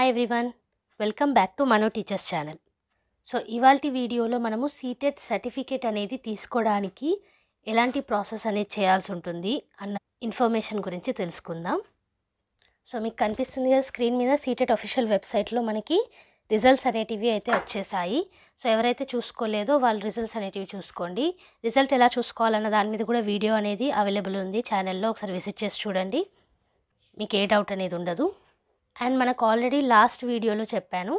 hi everyone welcome back to Mano teachers channel so ఇవాల్టి వీడియోలో మనము సీటెట్ సర్టిఫికేట్ అనేది తీసుకోవడానికి ఎలాంటి ప్రాసెస్ అనేది చేయాల్సి ఉంటుంది అన్న ఇన్ఫర్మేషన్ గురించి తెలుసుకుందాం సో మీకు కనిపిస్తుంది కదా స్క్రీన్ మీద సీటెట్ అఫీషియల్ వెబ్సైట్లో మనకి రిజల్ట్స్ అనేటివి అయితే వచ్చేసాయి సో ఎవరైతే చూసుకోలేదో వాళ్ళు రిజల్ట్స్ అనేటివి చూసుకోండి రిజల్ట్ ఎలా చూసుకోవాలన్న దాని మీద కూడా వీడియో అనేది అవైలబుల్ ఉంది ఛానల్లో ఒకసారి విజిట్ చేసి చూడండి మీకు ఏ డౌట్ అనేది ఉండదు అండ్ మనకు ఆల్రెడీ లాస్ట్ వీడియోలో చెప్పాను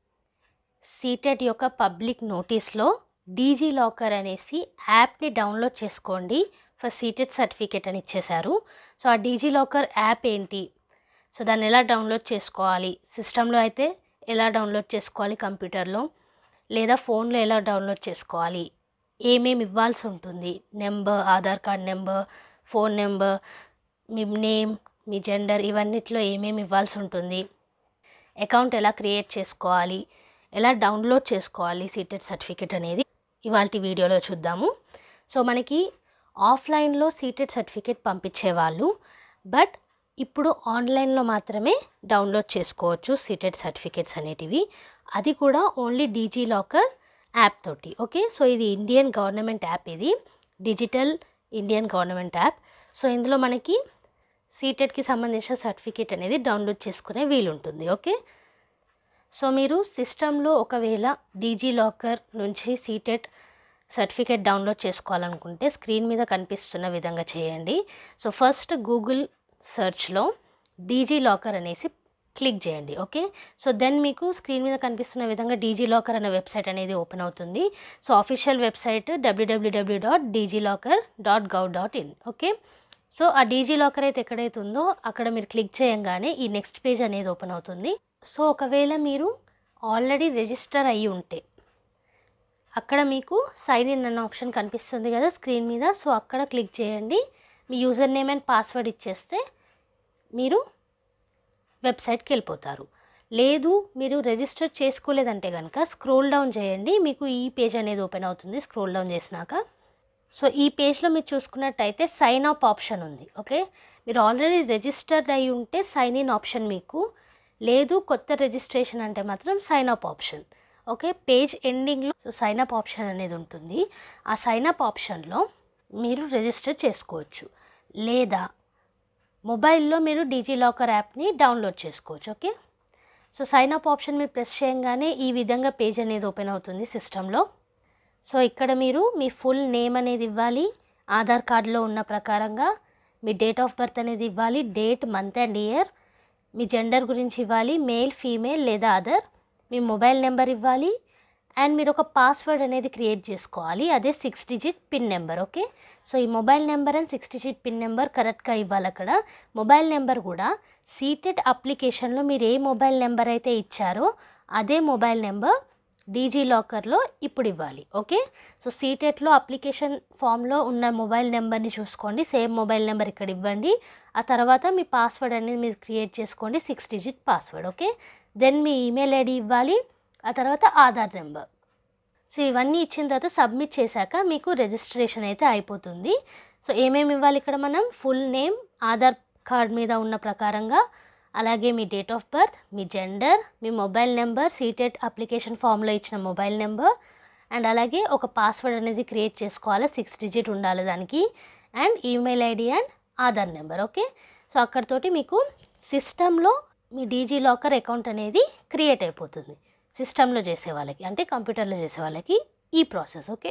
సీటెట్ యొక్క పబ్లిక్ నోటీస్లో డీజీ లాకర్ అనేసి యాప్ని డౌన్లోడ్ చేసుకోండి ఫర్ సీటెట్ సర్టిఫికేట్ అని ఇచ్చేశారు సో ఆ డీజీ లాకర్ యాప్ ఏంటి సో దాన్ని ఎలా డౌన్లోడ్ చేసుకోవాలి సిస్టంలో అయితే ఎలా డౌన్లోడ్ చేసుకోవాలి కంప్యూటర్లో లేదా ఫోన్లో ఎలా డౌన్లోడ్ చేసుకోవాలి ఏమేమి ఇవ్వాల్సి ఉంటుంది number Aadhaar card number phone number మీ నేమ్ మీ జెండర్ ఇవన్నిట్లో ఏమేమి ఇవ్వాల్సి ఉంటుంది అకౌంట్ ఎలా క్రియేట్ చేసుకోవాలి ఎలా డౌన్లోడ్ చేసుకోవాలి సీటెడ్ సర్టిఫికేట్ అనేది ఇవాళ వీడియోలో చూద్దాము సో మనకి ఆఫ్లైన్లో సీటెడ్ సర్టిఫికేట్ పంపించేవాళ్ళు బట్ ఇప్పుడు ఆన్లైన్లో మాత్రమే డౌన్లోడ్ చేసుకోవచ్చు సీటెడ్ సర్టిఫికేట్స్ అనేటివి అది కూడా ఓన్లీ డీజీ లాకర్ యాప్ తోటి ఓకే సో ఇది ఇండియన్ గవర్నమెంట్ యాప్ ఇది digital Indian government app so ఇందులో మనకి సీటెట్కి సంబంధించిన సర్టిఫికేట్ అనేది డౌన్లోడ్ చేసుకునే వీలుంటుంది ఓకే సో మీరు సిస్టంలో ఒకవేళ డీజీ లాకర్ నుంచి సీటెట్ సర్టిఫికేట్ డౌన్లోడ్ చేసుకోవాలనుకుంటే స్క్రీన్ మీద కనిపిస్తున్న విధంగా చేయండి సో ఫస్ట్ గూగుల్ సెర్చ్లో డీజీ లాకర్ అనేసి క్లిక్ చేయండి ఓకే సో దెన్ మీకు స్క్రీన్ మీద కనిపిస్తున్న విధంగా డీజీ లాకర్ అనే వెబ్సైట్ అనేది ఓపెన్ అవుతుంది so official website WWW dot DigiLocker dot gov dot in okay so ఆ డీజీ లాకర్ అయితే ఎక్కడైతే ఉందో అక్కడ మీరు క్లిక్ చేయంగానే ఈ నెక్స్ట్ పేజ్ అనేది ఓపెన్ అవుతుంది సో ఒకవేళ మీరు ఆల్రెడీ రిజిస్టర్ అయ్యి ఉంటే అక్కడ మీకు సైన్ ఇన్ అన్న ఆప్షన్ కనిపిస్తుంది కదా స్క్రీన్ మీద సో అక్కడ క్లిక్ చేయండి మీ యూజర్ నేమ్ అండ్ పాస్వర్డ్ ఇచ్చేస్తే మీరు వెబ్సైట్కి వెళ్ళిపోతారు లేదు మీరు రిజిస్టర్ చేసుకోలేదంటే కనుక స్క్రోల్ డౌన్ చేయండి మీకు ఈ పేజ్ అనేది ఓపెన్ అవుతుంది స్క్రోల్ డౌన్ చేసినాక సో ఈ పేజ్లో మీరు చూసుకున్నట్టయితే సైన్ అప్ ఆప్షన్ ఉంది ఓకే మీరు ఆల్రెడీ రిజిస్టర్డ్ అయి ఉంటే సైన్ ఇన్ ఆప్షన్ మీకు లేదు కొత్త రిజిస్ట్రేషన్ అంటే మాత్రం sign up option okay page ఎండింగ్లో సో సైన్ అప్ ఆప్షన్ అనేది ఉంటుంది ఆ సైన్ అప్ ఆప్షన్లో మీరు రిజిస్టర్ చేసుకోవచ్చు లేదా మొబైల్లో మీరు డీజీ లాకర్ యాప్ని డౌన్లోడ్ చేసుకోవచ్చు okay so sign up option మీరు ప్రెస్ చేయగానే ఈ విధంగా పేజ్ అనేది ఓపెన్ అవుతుంది సిస్టంలో సో ఇక్కడ మీరు మీ ఫుల్ నేమ్ అనేది ఇవ్వాలి ఆధార్ కార్డులో ఉన్న ప్రకారంగా మీ డేట్ ఆఫ్ బర్త్ అనేది ఇవ్వాలి డేట్ మంత్ అండ్ ఇయర్ మీ జెండర్ గురించి ఇవ్వాలి మేల్ ఫీమేల్ లేదా అదర్ మీ మొబైల్ నెంబర్ ఇవ్వాలి అండ్ మీరు ఒక పాస్వర్డ్ అనేది క్రియేట్ చేసుకోవాలి అదే six digit pin number okay so ఈ mobile number and six digit pin number కరెక్ట్గా ఇవ్వాలి అక్కడ మొబైల్ నెంబర్ కూడా సీటెడ్ అప్లికేషన్లో మీరు ఏ మొబైల్ నెంబర్ అయితే ఇచ్చారో అదే మొబైల్ నెంబర్ డీజీ లాకర్లో ఇప్పుడు ఇవ్వాలి ఓకే సో సీటెట్లో అప్లికేషన్ ఫామ్లో ఉన్న మొబైల్ నెంబర్ని చూసుకోండి సేమ్ మొబైల్ నెంబర్ ఇక్కడ ఇవ్వండి ఆ తర్వాత మీ పాస్వర్డ్ అనేది మీరు క్రియేట్ చేసుకోండి six digit password okay then మీ ఈమెయిల్ ఐడి ఇవ్వాలి ఆ తర్వాత ఆధార్ నెంబర్ సో ఇవన్నీ ఇచ్చిన తర్వాత సబ్మిట్ చేశాక మీకు రిజిస్ట్రేషన్ అయితే అయిపోతుంది సో ఏమేమి ఇవ్వాలి ఇక్కడ మనం ఫుల్ నేమ్ ఆధార్ కార్డ్ మీద ఉన్న ప్రకారంగా అలాగే మీ డేట్ ఆఫ్ బర్త్ మీ జెండర్ మీ మొబైల్ నెంబర్ సీటెడ్ అప్లికేషన్ ఫామ్లో ఇచ్చిన మొబైల్ నెంబర్ అండ్ అలాగే ఒక పాస్వర్డ్ అనేది క్రియేట్ చేసుకోవాలి సిక్స్ డిజిట్ ఉండాలి దానికి and email ID and Aadhaar number okay so అక్కడతోటి మీకు సిస్టంలో మీ డీజీ లాకర్ అకౌంట్ అనేది క్రియేట్ అయిపోతుంది సిస్టంలో చేసే వాళ్ళకి అంటే కంప్యూటర్లో చేసే వాళ్ళకి ఈ ప్రాసెస్ ఓకే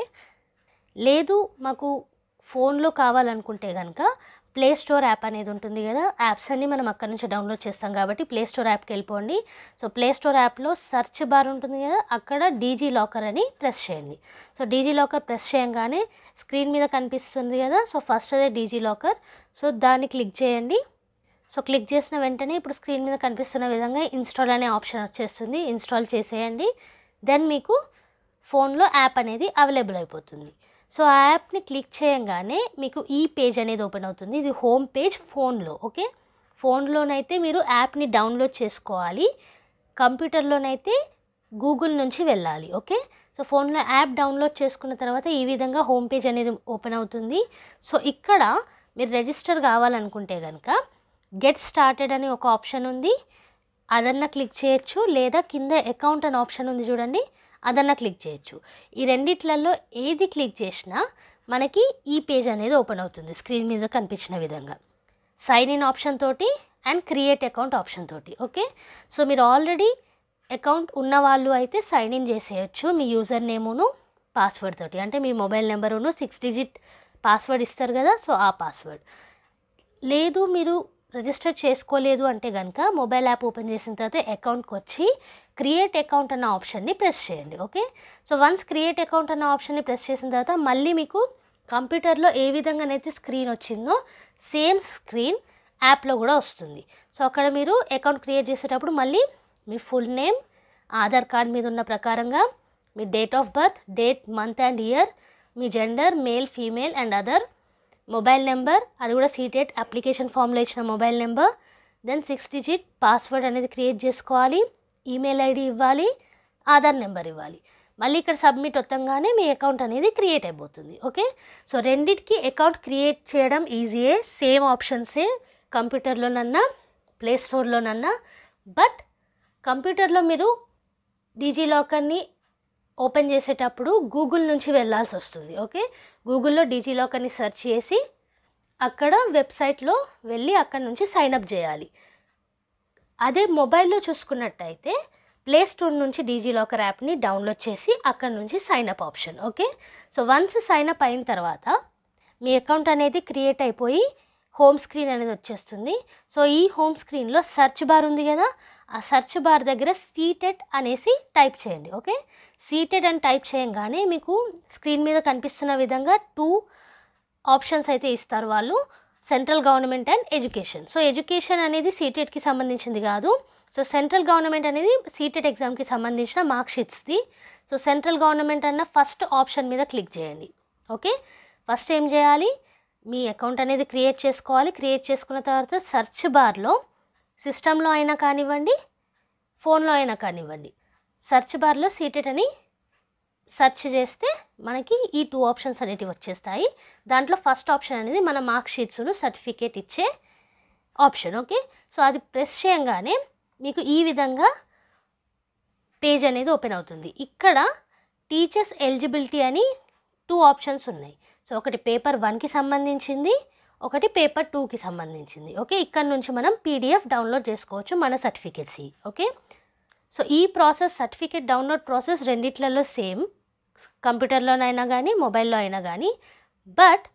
లేదు మాకు ఫోన్లో కావాలనుకుంటే కనుక ప్లే స్టోర్ యాప్ అనేది ఉంటుంది కదా యాప్స్ అన్ని మనం అక్కడ నుంచి డౌన్లోడ్ చేస్తాం కాబట్టి ప్లే స్టోర్ యాప్కి వెళ్ళిపోండి సో ప్లే స్టోర్ యాప్లో సెర్చ్ బార్ ఉంటుంది కదా అక్కడ డీజీ లాకర్ అని ప్రెస్ చేయండి సో డీజీ లాకర్ ప్రెస్ చేయగానే స్క్రీన్ మీద కనిపిస్తుంది కదా సో ఫస్ట్ అదే డీజీ లాకర్ సో దాన్ని క్లిక్ చేయండి సో క్లిక్ చేసిన వెంటనే ఇప్పుడు స్క్రీన్ మీద కనిపిస్తున్న విధంగా ఇన్స్టాల్ అనే ఆప్షన్ వచ్చేస్తుంది ఇన్స్టాల్ చేసేయండి దెన్ మీకు ఫోన్లో యాప్ అనేది అవైలబుల్ అయిపోతుంది సో ఆ యాప్ని క్లిక్ చేయగానే మీకు ఈ పేజ్ అనేది ఓపెన్ అవుతుంది ఇది హోమ్ పేజ్ ఫోన్లో ఓకే ఫోన్లోనైతే మీరు యాప్ని డౌన్లోడ్ చేసుకోవాలి కంప్యూటర్లోనైతే గూగుల్ నుంచి వెళ్ళాలి ఓకే సో ఫోన్లో యాప్ డౌన్లోడ్ చేసుకున్న తర్వాత ఈ విధంగా హోమ్ పేజ్ అనేది ఓపెన్ అవుతుంది సో ఇక్కడ మీరు రిజిస్టర్ కావాలనుకుంటే కనుక గెట్ స్టార్టెడ్ అని ఒక ఆప్షన్ ఉంది అదన్నా క్లిక్ చేయొచ్చు లేదా కింద అకౌంట్ అని ఆప్షన్ ఉంది చూడండి అదన్నా క్లిక్ చేయొచ్చు ఈ రెండిట్లలో ఏది క్లిక్ చేసినా మనకి ఈ పేజ్ అనేది ఓపెన్ అవుతుంది స్క్రీన్ మీద కనిపించిన విధంగా సైన్ ఇన్ ఆప్షన్ తోటి అండ్ క్రియేట్ అకౌంట్ ఆప్షన్ తోటి ఓకే సో మీరు ఆల్రెడీ అకౌంట్ ఉన్న వాళ్ళు అయితే సైన్ ఇన్ చేసేయచ్చు మీ యూజర్ నేమును పాస్వర్డ్ తోటి అంటే మీ మొబైల్ నెంబరును సిక్స్ డిజిట్ పాస్వర్డ్ ఇస్తారు కదా సో ఆ పాస్వర్డ్ లేదు మీరు రిజిస్టర్ చేసుకోలేదు అంటే కనుక మొబైల్ యాప్ ఓపెన్ చేసిన తర్వాత అకౌంట్కి వచ్చి క్రియేట్ అకౌంట్ అన్న ఆప్షన్ని ప్రెస్ చేయండి okay so once create account అన్న ఆప్షన్ని ప్రెస్ చేసిన తర్వాత మళ్ళీ మీకు కంప్యూటర్లో ఏ విధంగానైతే స్క్రీన్ వచ్చిందో సేమ్ స్క్రీన్ యాప్లో కూడా వస్తుంది సో అక్కడ మీరు అకౌంట్ క్రియేట్ చేసేటప్పుడు మళ్ళీ మీ ఫుల్ నేమ్ ఆధార్ కార్డ్ మీద ఉన్న ప్రకారంగా మీ date of birth date month and year మీ gender male female and other mobile number అది కూడా సీటెట్ అప్లికేషన్ ఫామ్లో ఇచ్చిన mobile number then six digit password అనేది క్రియేట్ చేసుకోవాలి ఈమెయిల్ ఐడి ఇవ్వాలి ఆధార్ నెంబర్ ఇవ్వాలి మళ్ళీ ఇక్కడ సబ్మిట్ వత్తంగానే మీ అకౌంట్ అనేది క్రియేట్ అయిపోతుంది ఓకే సో రెండిటికి అకౌంట్ క్రియేట్ చేయడం ఈజీయే సేమ్ ఆప్షన్సే కంప్యూటర్లోనన్నా ప్లే స్టోర్లోనన్నా బట్ కంప్యూటర్లో మీరు డీజీలాకర్ని ఓపెన్ చేసేటప్పుడు గూగుల్ నుంచి వెళ్ళాల్సి వస్తుంది ఓకే గూగుల్లో డీజీలాకర్ని సెర్చ్ చేసి అక్కడ వెబ్సైట్లో వెళ్ళి అక్కడ నుంచి సైన్ అప్ చేయాలి అదే మొబైల్లో చూసుకున్నట్టయితే ప్లే స్టోర్ నుంచి డీజీలాకర్ యాప్ని డౌన్లోడ్ చేసి అక్కడ నుంచి sign up option okay so once sign up అయిన తర్వాత మీ అకౌంట్ అనేది క్రియేట్ అయిపోయి హోమ్ స్క్రీన్ అనేది వచ్చేస్తుంది సో ఈ హోమ్ స్క్రీన్లో సెర్చ్ బార్ ఉంది కదా ఆ సెర్చ్ బార్ దగ్గర సీటెట్ అనేసి టైప్ చేయండి ఓకే సీటెడ్ అని టైప్ చేయగానే మీకు స్క్రీన్ మీద కనిపిస్తున్న విధంగా టూ ఆప్షన్స్ అయితే ఇస్తారు వాళ్ళు central government and education so education అనేది సీటెట్కి సంబంధించింది కాదు సో సెంట్రల్ గవర్నమెంట్ అనేది సీటెట్ ఎగ్జామ్కి సంబంధించిన మార్క్ షీట్స్ది సో సెంట్రల్ గవర్నమెంట్ అన్న ఫస్ట్ ఆప్షన్ మీద క్లిక్ చేయండి ఓకే ఫస్ట్ ఏం చేయాలి మీ అకౌంట్ అనేది క్రియేట్ చేసుకోవాలి క్రియేట్ చేసుకున్న తర్వాత సెర్చ్ బార్లో సిస్టంలో అయినా కానివ్వండి ఫోన్లో అయినా కానివ్వండి సెర్చ్ బార్లో సీటెట్ అని సెర్చ్ చేస్తే మనకి ఈ టూ ఆప్షన్స్ అనేటివి వచ్చేస్తాయి దాంట్లో ఫస్ట్ ఆప్షన్ అనేది మన మార్క్ షీట్స్ను సర్టిఫికేట్ ఇచ్చే ఆప్షన్ ఓకే సో అది ప్రెస్ చేయగానే మీకు ఈ విధంగా పేజ్ అనేది ఓపెన్ అవుతుంది ఇక్కడ టీచర్స్ ఎలిజిబిలిటీ అని టూ ఆప్షన్స్ ఉన్నాయి సో ఒకటి పేపర్ వన్కి సంబంధించింది ఒకటి పేపర్ టూకి సంబంధించింది ఓకే ఇక్కడ నుంచి మనం పీడిఎఫ్ డౌన్లోడ్ చేసుకోవచ్చు మన సర్టిఫికెట్స్ ఓకే సో ఈ ప్రాసెస్ సర్టిఫికేట్ డౌన్లోడ్ ప్రాసెస్ రెండిట్లలో సేమ్ కంప్యూటర్లోనైనా కానీ మొబైల్లో అయినా కానీ బట్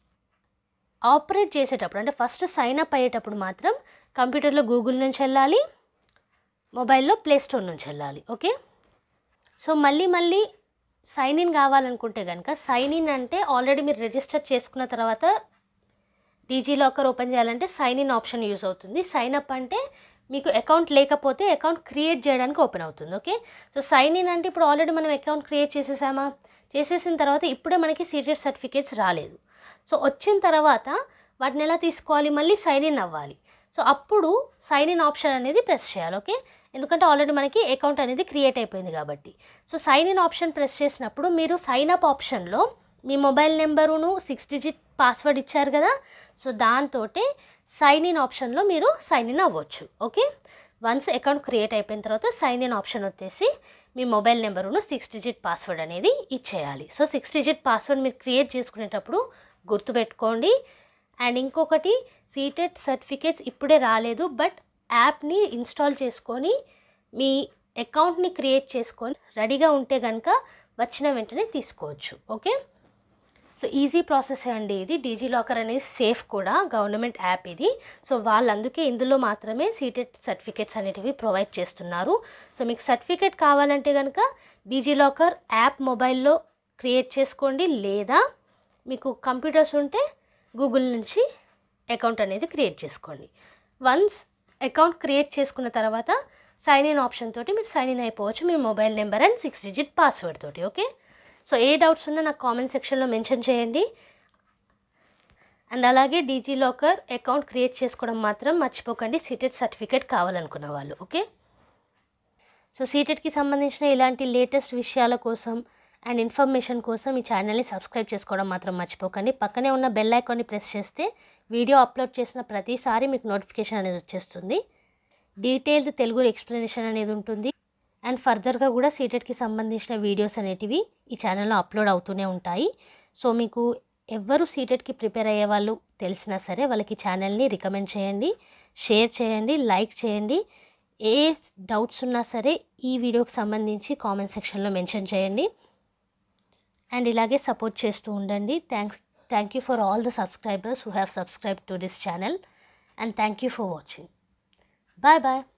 ఆపరేట్ చేసేటప్పుడు అంటే ఫస్ట్ సైన్ అప్ అయ్యేటప్పుడు మాత్రం కంప్యూటర్లో గూగుల్ నుంచి వెళ్ళాలి మొబైల్లో ప్లే స్టోర్ నుంచి వెళ్ళాలి ఓకే సో మళ్ళీ మళ్ళీ సైన్ ఇన్ కావాలనుకుంటే కనుక సైన్ ఇన్ అంటే ఆల్రెడీ మీరు రిజిస్టర్ చేసుకున్న తర్వాత డీజీ లాకర్ ఓపెన్ చేయాలంటే సైన్ ఇన్ ఆప్షన్ యూజ్ అవుతుంది సైన్ అప్ అంటే మీకు అకౌంట్ లేకపోతే అకౌంట్ క్రియేట్ చేయడానికి ఓపెన్ అవుతుంది ఓకే సో సైన్ ఇన్ అంటే ఇప్పుడు ఆల్రెడీ మనం అకౌంట్ క్రియేట్ చేసేసామా చేసేసిన తర్వాత ఇప్పుడే మనకి సీటెడ్ సర్టిఫికేట్స్ రాలేదు సో వచ్చిన తర్వాత వాటిని ఎలా తీసుకోవాలి మళ్ళీ సైన్ ఇన్ అవ్వాలి సో అప్పుడు సైన్ ఇన్ ఆప్షన్ అనేది ప్రెస్ చేయాలి ఓకే ఎందుకంటే ఆల్రెడీ మనకి అకౌంట్ అనేది క్రియేట్ అయిపోయింది కాబట్టి so sign in option press చేసినప్పుడు మీరు సైన్ అప్ ఆప్షన్లో మీ మొబైల్ నెంబరును సిక్స్ డిజిట్ పాస్వర్డ్ ఇచ్చారు కదా సో దాంతో సైన్ ఇన్ ఆప్షన్లో మీరు సైన్ ఇన్ అవ్వచ్చు ఓకే వన్స్ అకౌంట్ క్రియేట్ అయిపోయిన తర్వాత సైన్ ఇన్ ఆప్షన్ వచ్చేసి మీ మొబైల్ నెంబరును సిక్స్ డిజిట్ పాస్వర్డ్ అనేది ఇచ్చేయాలి సో సిక్స్ డిజిట్ పాస్వర్డ్ మీరు క్రియేట్ చేసుకునేటప్పుడు గుర్తుపెట్టుకోండి అండ్ ఇంకొకటి సీటెడ్ సర్టిఫికేట్స్ ఇప్పుడే రాలేదు బట్ యాప్ని ఇన్స్టాల్ చేసుకొని మీ అకౌంట్ని క్రియేట్ చేసుకొని రెడీగా ఉంటే కనుక వచ్చిన వెంటనే తీసుకోవచ్చు ఓకే సో ఈజీ ప్రాసెస్ అండి ఇది డీజీ లాకర్ అనేది సేఫ్ కూడా గవర్నమెంట్ యాప్ ఇది సో వాళ్ళు అందుకే ఇందులో మాత్రమే సీటెడ్ సర్టిఫికేట్స్ అనేటివి ప్రొవైడ్ చేస్తున్నారు సో మీకు సర్టిఫికేట్ కావాలంటే కనుక డీజీ లాకర్ యాప్ మొబైల్లో క్రియేట్ చేసుకోండి లేదా మీకు కంప్యూటర్స్ ఉంటే గూగుల్ నుంచి అకౌంట్ అనేది క్రియేట్ చేసుకోండి వన్స్ అకౌంట్ క్రియేట్ చేసుకున్న తర్వాత సైన్ ఇన్ ఆప్షన్ తోటి మీరు సైన్ ఇన్ అయిపోవచ్చు మీ mobile number and six digit password తోటి ఓకే సో ఏ డౌట్స్ ఉన్నా నాకు కామెంట్ సెక్షన్లో మెన్షన్ చేయండి అండ్ అలాగే డీజీ లాకర్ అకౌంట్ క్రియేట్ చేసుకోవడం మాత్రం మర్చిపోకండి సీటెడ్ సర్టిఫికేట్ కావాలనుకున్న వాళ్ళు ఓకే సో సీటెడ్కి సంబంధించిన ఇలాంటి లేటెస్ట్ విషయాల కోసం అండ్ ఇన్ఫర్మేషన్ కోసం ఈ ఛానల్ని సబ్స్క్రైబ్ చేసుకోవడం మాత్రం మర్చిపోకండి పక్కనే ఉన్న బెల్ ఐకాన్ని ప్రెస్ చేస్తే వీడియో అప్లోడ్ చేసిన ప్రతిసారి మీకు నోటిఫికేషన్ అనేది వచ్చేస్తుంది డీటెయిల్డ్ తెలుగు ఎక్స్ప్లెనేషన్ అనేది ఉంటుంది అండ్ ఫర్దర్గా కూడా సీటెట్కి సంబంధించిన వీడియోస్ అనేటివి ఈ ఛానల్లో అప్లోడ్ అవుతూనే ఉంటాయి సో మీకు ఎవ్వరు సీటెట్కి ప్రిపేర్ అయ్యే వాళ్ళు తెలిసినా సరే వాళ్ళకి ఛానల్ని రికమెండ్ చేయండి షేర్ చేయండి లైక్ చేయండి ఏ డౌట్స్ ఉన్నా సరే ఈ వీడియోకి సంబంధించి కామెంట్ సెక్షన్లో మెన్షన్ చేయండి అండ్ ఇలాగే సపోర్ట్ చేస్తూ ఉండండి thanks thank you for all the subscribers who have subscribe to this channel and thank you for watching bye bye